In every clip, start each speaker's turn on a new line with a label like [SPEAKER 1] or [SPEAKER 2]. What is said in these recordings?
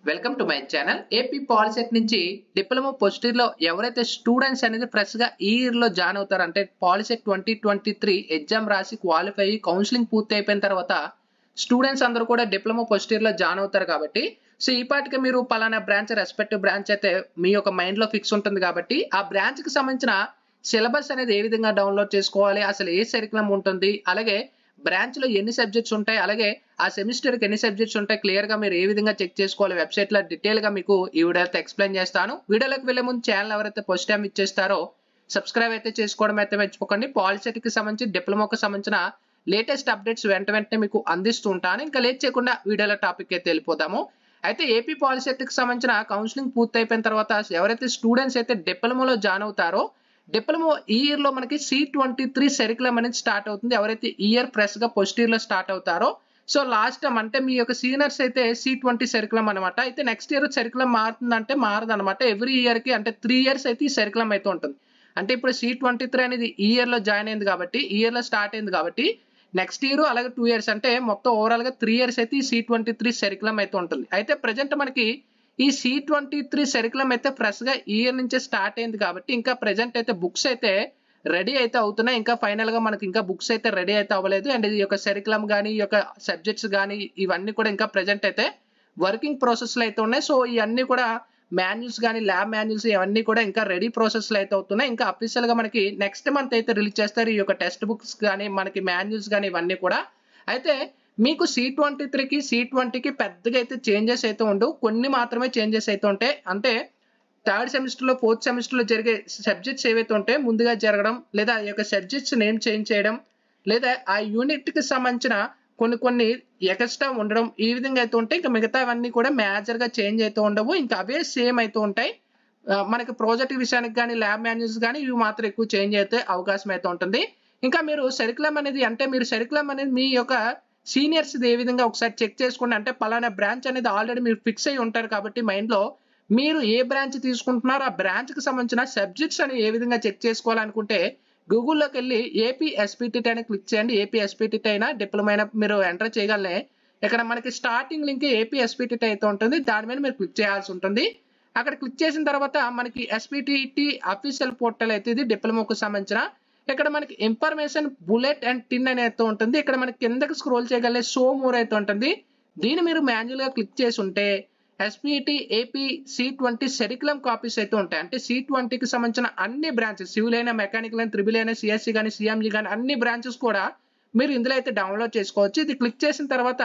[SPEAKER 1] welcome to my channel AP Polycet నుంచి diploma post year లో ఎవరైతే స్టూడెంట్స్ అనేది ఫ్రెష్ గా ఈ ఇయర్ లో జాయిన్ అవుతారో అంటే Polycet twenty twenty three exam రాసి క్వాలిఫై అయ్యి కౌన్సిలింగ్ పూర్తి అయిపోయిన తర్వాత స్టూడెంట్స్ అందరూ కూడా డిప్లొమా పోస్ట్ ఇయర్ లో జాయిన్ అవుతారు కాబట్టి సో ఈ పాటికి మీరు పలానా బ్రాంచ్ రెస్పెక్టివ్ బ్రాంచ్ అయితే మీ యొక్క మైండ్ లో ఫిక్స్ ఉంటుంది కాబట్టి ఆ బ్రాంచ్ కి సంబంధించిన సిలబస్ అనేది ఏ విధంగా డౌన్లోడ్ చేసుకోవాలి అసలు ఏ సరికులం ఉంటుంది అలాగే బ్రాంచ్ లో ఎన్ని సబ్జెక్ట్స్ ఉంటాయి అలాగే ఆ సెమిస్టర్ కి ఎన్ని సబ్జెక్ట్స్ ఉంటాయి క్లియర్ గా మీరు ఏ విధంగా చెక్ చేసుకోవాలి వెబ్సైట్ లో డీటెయిల్ గా మీకు ఈ వీడియో అయితే ఎక్స్ప్లెయిన్ చేస్తాను వీడియోలోకి వెళ్లే ముందు ఛానల్ ఎవరైతే ఫస్ట్ టైం ఇచ్చేస్తారో సబ్స్క్రైబ్ అయితే చేసుకోవడం అయితే మర్చిపోకండి పాలిసెట్ కి సంబంధించి డిప్లొమాకి సంబంధించిన లేటెస్ట్ అప్డేట్స్ వెంట వెంటనే మీకు అందిస్తూ ఉంటాను ఇంకా లేట్ చేయకుండా వీడియోలో టాపిక్ అయితే వెళ్ళిపోదాము అయితే ఏపీ పాలిసెట్ కి సంబంధించిన కౌన్సిలింగ్ పూర్తి అయిపోయిన తర్వాత ఎవరైతే స్టూడెంట్స్ అయితే డిప్లొమాలో జాయిన్ అవుతారో డిప్లొమా ఈ ఇయర్ లో మనకి సి ట్వంటీ త్రీ సెరికులం అనేది స్టార్ట్ అవుతుంది ఎవరైతే ఈ ఇయర్ ఫ్రెష్ గా ఫస్ట్ ఇయర్ లో స్టార్ట్ అవుతారో సో లాస్ట్ టైం అంటే మీ యొక్క సీనియర్స్ అయితే సి ట్వంటీ సెరికులం అనమాట అయితే నెక్స్ట్ ఇయర్ సెరికులం మారుతుందంటే మారదు అనమాట ఎవ్రీ ఇయర్ కి అంటే త్రీ ఇయర్స్ అయితే ఈ సెరికులం అయితే ఉంటుంది అంటే ఇప్పుడు సి ట్వంటీ త్రీ అనేది ఈ ఇయర్ లో జాయిన్ అయింది కాబట్టి ఈ ఇయర్ లో స్టార్ట్ అయింది కాబట్టి నెక్స్ట్ ఇయర్ అలాగే టూ ఇయర్స్ అంటే మొత్తం ఓవరాల్ గా త్రీ ఇయర్స్ అయితే ఈ సి ట్వంటీ త్రీ సెరికులం అయితే ఉంటుంది అయితే ప్రజెంట్ మనకి ఈ సి ట్వంటీ త్రీ సర్కులం అయితే ఫ్రెష్ గా ఇయర్ నుంచే స్టార్ట్ అయింది కాబట్టి ఇంకా ప్రెజెంట్ అయితే బుక్స్ అయితే రెడీ అయితే అవుతున్నాయి ఇంకా ఫైనల్ గా మనకి ఇంకా బుక్స్ అయితే రెడీ అయితే అవ్వలేదు అండ్ ఈ యొక్క సరికులం కానీ ఈ యొక్క సబ్జెక్ట్స్ కానీ ఇవన్నీ కూడా ఇంకా ప్రెజెంట్ అయితే వర్కింగ్ ప్రాసెస్ లో అయితే ఉన్నాయి సో ఇవన్నీ కూడా మాన్యుల్స్ కానీ ల్యాబ్ మాన్యుల్స్ ఇవన్నీ కూడా ఇంకా రెడీ ప్రాసెస్ లో అయితే అవుతున్నాయి ఇంకా అఫీషియల్ గా మనకి నెక్స్ట్ మంత్ అయితే రిలీజ్ చేస్తారు ఈ యొక్క టెక్స్ట్ బుక్స్ కానీ మనకి మాన్యుల్స్ కానీ ఇవన్నీ కూడా అయితే మీకు సి ట్వంటీ త్రీకి సి ట్వంటీకి పెద్దగా అయితే చేంజెస్ అయితే ఉండవు కొన్ని మాత్రమే చేంజెస్ అయితే ఉంటాయి అంటే థర్డ్ సెమిస్టర్లో ఫోర్త్ సెమిస్టర్లో జరిగే సబ్జెక్ట్స్ ఏవైతే ఉంటాయో ముందుగా జరగడం లేదా ఆ యొక్క సబ్జెక్ట్స్ నేమ్ చేంజ్ చేయడం లేదా ఆ యూనిట్కి సంబంధించిన కొన్ని కొన్ని ఎక్స్ట్రా ఉండడం ఈ విధంగా అయితే ఉంటాయి ఇంకా మిగతావన్నీ కూడా మేజర్గా చేంజ్ అయితే ఉండవు ఇంకా అవే సేమ్ అయితే ఉంటాయి మనకి ప్రాజెక్ట్ విషయానికి కానీ ల్యాబ్ మాన్యూల్స్ కానీ ఇవి మాత్రం ఎక్కువ చేంజ్ అయితే అవకాశం అయితే ఉంటుంది ఇంకా మీరు సరికులం అనేది అంటే మీరు సరికులం అనేది మీ యొక్క సీనియర్స్ ఏ విధంగా ఒకసారి చెక్ చేసుకోండి అంటే పలానా బ్రాంచ్ అనేది ఆల్రెడీ మీరు ఫిక్స్ అయి ఉంటారు కాబట్టి మైండ్లో మీరు ఏ బ్రాంచ్ తీసుకుంటున్నారో ఆ బ్రాంచ్కి సంబంధించిన సబ్జెక్ట్స్ అని ఏ విధంగా చెక్ చేసుకోవాలనుకుంటే గూగుల్లోకి వెళ్ళి ఏపీ ఎస్పీటీటీ అని క్లిక్ చేయండి ఏపీ ఎస్పీటీటీ అయినా డిప్లొమా అయినా మీరు ఎంటర్ చేయగలనే ఇక్కడ మనకి స్టార్టింగ్ లింక్ ఏపీ ఎస్పీటీటీ అయితే ఉంటుంది దాని మీద మీరు క్లిక్ చేయాల్సి ఉంటుంది అక్కడ క్లిక్ చేసిన తర్వాత మనకి ఎస్పీటీటీ అఫీషియల్ పోర్టల్ అయితే ఇది డిప్లొమాకు సంబంధించిన ఇక్కడ మనకి ఇన్ఫర్మేషన్ బుల్లెట్ అండ్ టిన్ అని అయితే ఉంటుంది ఇక్కడ మనకి కిందకి స్క్రోల్ చేయగలిగే షో మోర్ అయితే ఉంటుంది దీన్ని మీరు మాన్యువల్ గా క్లిక్ చేసి ఉంటే SPT AP C twenty curriculum copies అయితే ఉంటాయి అంటే సి ట్వంటీకి సంబంధించిన అన్ని బ్రాంచెస్ సివిల్ అయినా మెకానికల్ అయినా త్రిబుల్ అయినా సిఎస్సి కానీ సిఎంజీ కానీ అన్ని బ్రాంచెస్ కూడా మీరు ఇందులో అయితే డౌన్లోడ్ చేసుకోవచ్చు ఇది క్లిక్ చేసిన తర్వాత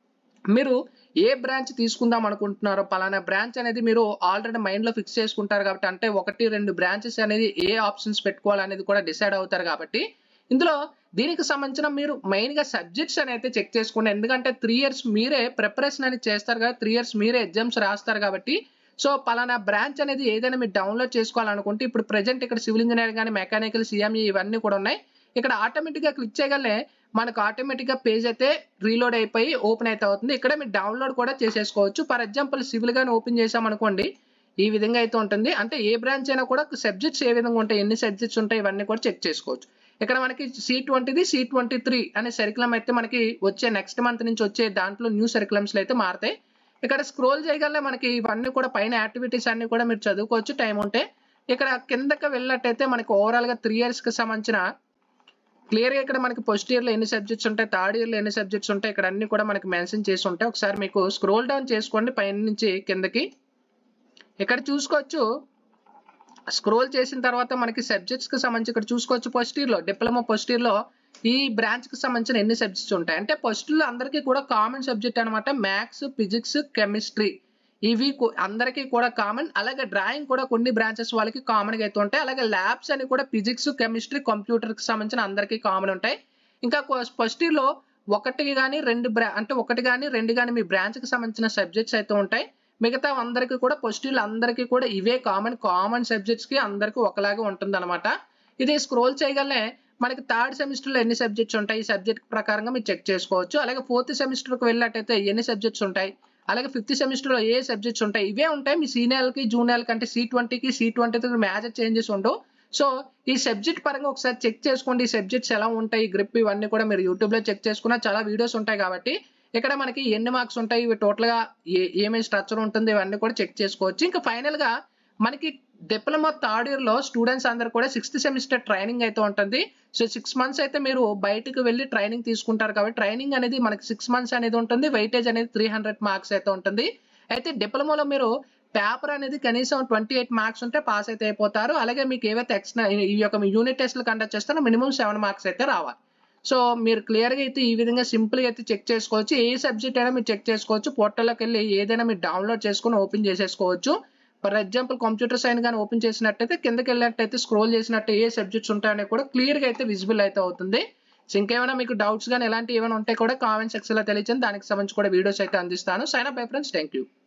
[SPEAKER 1] మీరు ఏ బ్రాంచ్ తీసుకుందాం అనుకుంటున్నారో పలానా బ్రాంచ్ అనేది మీరు ఆల్రెడీ మైండ్లో ఫిక్స్ చేసుకుంటారు కాబట్టి అంటే ఒకటి రెండు బ్రాంచెస్ అనేది ఏ ఆప్షన్స్ పెట్టుకోవాలనేది కూడా డిసైడ్ అవుతారు కాబట్టి ఇందులో దీనికి సంబంధించిన మీరు మెయిన్గా సబ్జెక్ట్స్ అని అయితే చెక్ చేసుకోండి ఎందుకంటే త్రీ ఇయర్స్ మీరే ప్రిపరేషన్ అనేది చేస్తారు కదా త్రీ ఇయర్స్ మీరే ఎగ్జామ్స్ రాస్తారు కాబట్టి సో పలానా బ్రాంచ్ అనేది ఏదైనా మీరు డౌన్లోడ్ చేసుకోవాలనుకుంటే ఇప్పుడు ప్రజెంట్ ఇక్కడ సివిల్ ఇంజనీర్ కానీ మెకానికల్ సిఎంఈ ఇవన్నీ కూడా ఉన్నాయి ఇక్కడ ఆటోమేటిక్గా క్లిక్ చేయగలనే మనకు ఆటోమేటిక్గా పేజ్ అయితే రీలోడ్ అయిపోయి ఓపెన్ అయితే అవుతుంది ఇక్కడ మీరు డౌన్లోడ్ కూడా చేసేసుకోవచ్చు ఫర్ ఎగ్జాంపుల్ సివిల్ గాని ఓపెన్ చేసామనుకోండి ఈ విధంగా అయితే ఉంటుంది అంటే ఏ బ్రాంచ్ అయినా కూడా సబ్జెక్ట్స్ ఏ విధంగా ఉంటాయి ఎన్ని సబ్జెక్ట్స్ ఉంటాయి ఇవన్నీ కూడా చెక్ చేసుకోవచ్చు ఇక్కడ మనకి సి ట్వంటీది సి ట్వంటీ త్రీ అనే సర్కులం అయితే మనకి వచ్చే నెక్స్ట్ మంత్ నుంచి వచ్చే దాంట్లో న్యూ సర్కులమ్స్లో అయితే మారుతాయి ఇక్కడ స్క్రోల్ చేయగలనే మనకి ఇవన్నీ కూడా పైన యాక్టివిటీస్ అన్ని కూడా మీరు చదువుకోవచ్చు టైం ఉంటే ఇక్కడ కిందకి వెళ్ళినట్టయితే మనకి ఓవరాల్గా త్రీ ఇయర్స్కి సంబంధించిన క్లియర్గా ఇక్కడ మనకి ఫస్ట్ ఇయర్లో ఎన్ని సబ్జెక్ట్స్ ఉంటాయి థర్డ్ ఇయర్లో ఎన్ని సబ్జెక్ట్స్ ఉంటాయి ఇక్కడ అన్ని కూడా మనకి మెన్షన్ చేసి ఉంటాయి ఒకసారి మీకు స్క్రోల్ డౌన్ చేసుకోండి పైన నుంచి కిందకి ఇక్కడ చూసుకోవచ్చు స్క్రోల్ చేసిన తర్వాత మనకి సబ్జెక్ట్స్ కి సంబంధించి ఇక్కడ చూసుకోవచ్చు ఫస్ట్ ఇయర్ లో డిప్లొమా ఫస్ట్ ఇయర్ లో ఈ బ్రాంచ్ కి సంబంధించిన ఎన్ని సబ్జెక్ట్స్ ఉంటాయి అంటే ఫస్ట్ లో అందరికీ కూడా కామన్ సబ్జెక్ట్ అనమాట మ్యాథ్స్ ఫిజిక్స్ కెమిస్ట్రీ ఇవి అందరికీ కూడా కామన్ అలాగే డ్రాయింగ్ కూడా కొన్ని బ్రాంచెస్ వాళ్ళకి కామన్ గా అయితే ఉంటాయి అలాగే ల్యాబ్స్ అని కూడా ఫిజిక్స్ కెమిస్ట్రీ కంప్యూటర్ కి సంబంధించిన అందరికీ కామన్ ఉంటాయి ఇంకా ఫస్ట్ ఇయర్ లో ఒకటి కానీ రెండు బ్రా అంటే ఒకటి కానీ రెండు కానీ మీ బ్రాంచ్ కి సంబంధించిన సబ్జెక్ట్స్ అయితే ఉంటాయి మిగతా అందరికీ కూడా ఫస్ట్ ఇయర్ అందరికీ కూడా ఇవే కామన్ కామన్ సబ్జెక్ట్స్ కి అందరికీ ఒకలాగే ఉంటుంది అనమాట ఇది స్క్రోల్ చేయగలనే మనకి థర్డ్ సెమిస్టర్ లో ఎన్ని సబ్జెక్ట్స్ ఉంటాయి ఈ సబ్జెక్ట్ ప్రకారంగా మీరు చెక్ చేసుకోవచ్చు అలాగే ఫోర్త్ సెమిస్టర్ కి వెళ్ళినట్టయితే ఎన్ని సబ్జెక్ట్స్ ఉంటాయి అలాగే ఫిఫ్త్ సెమిస్టర్ లో ఏ సబ్జెక్ట్స్ ఉంటాయి ఇవే ఉంటాయి మీ సీనియర్ కి జూనియర్ కి అంటే సి ట్వంటీకి సి ట్వంటీ మేజర్ చేంజెస్ ఉండవు సో ఈ సబ్జెక్ట్ పరంగా ఒకసారి చెక్ చేసుకోండి ఈ సబ్జెక్ట్స్ ఎలా ఉంటాయి గ్రిప్ ఇవన్నీ కూడా మీరు యూట్యూబ్ లో చెక్ చేసుకున్నా చాలా వీడియోస్ ఉంటాయి కాబట్టి ఇక్కడ మనకి ఎన్ని మార్క్స్ ఉంటాయి ఇవి టోటల్ గా ఏ- ఏమేమి స్ట్రక్చర్ ఉంటుంది ఇవన్నీ కూడా చెక్ చేసుకోవచ్చు ఇంకా ఫైనల్ గా మనకి డిప్లొమా థర్డ్ ఇయర్ లో స్టూడెంట్స్ అందరు కూడా సిక్స్త్ సెమిస్టర్ ట్రైనింగ్ అయితే ఉంటుంది సో సిక్స్ మంత్స్ అయితే మీరు బయటకు వెళ్ళి ట్రైనింగ్ తీసుకుంటారు కాబట్టి ట్రైనింగ్ అనేది మనకి సిక్స్ మంత్స్ అనేది ఉంటుంది వెయిటేజ్ అనేది త్రీ హండ్రెడ్ మార్క్స్ అయితే ఉంటుంది అయితే డిప్లొమాలో మీరు పేపర్ అనేది కనీసం ట్వంటీ ఎయిట్ మార్క్స్ ఉంటే పాస్ అయితే అయిపోతారు అలాగే మీకు ఏవైతే ఎక్స్ట్రా ఈ యొక్క యూనిట్ టెస్ట్లు కండక్ట్ చేస్తారో మినిమం సెవెన్ మార్క్స్ అయితే రావాలి సో మీరు క్లియర్గా అయితే ఈ విధంగా సింపుల్గా అయితే చెక్ చేసుకోవచ్చు ఏ సబ్జెక్ట్ అయినా మీరు చెక్ చేసుకోవచ్చు పోర్టల్లోకి వెళ్ళి ఏదైనా మీరు డౌన్లోడ్ చేసుకొని ఓపెన్ చేసేసుకోవచ్చు ఫర్ ఎగ్జాంపుల్ కంప్యూటర్ సైన్ కానీ ఓపెన్ చేసినట్టయితే కిందకి వెళ్ళినట్టయితే స్క్రోల్ చేసినట్టు ఏ సబ్జెక్ట్స్ ఉంటాయని కూడా క్లియర్గా అయితే విజిబుల్ అయితే అవుతుంది సో ఇంకేమైనా మీకు డౌట్స్ కానీ ఎలాంటి ఏమైనా ఉంటే కూడా కామెంట్ సెక్షన్ లో తెలియచండి దానికి సంబంధించి కూడా వీడియోస్ అయితే అందిస్తాను sign up bye friends thank you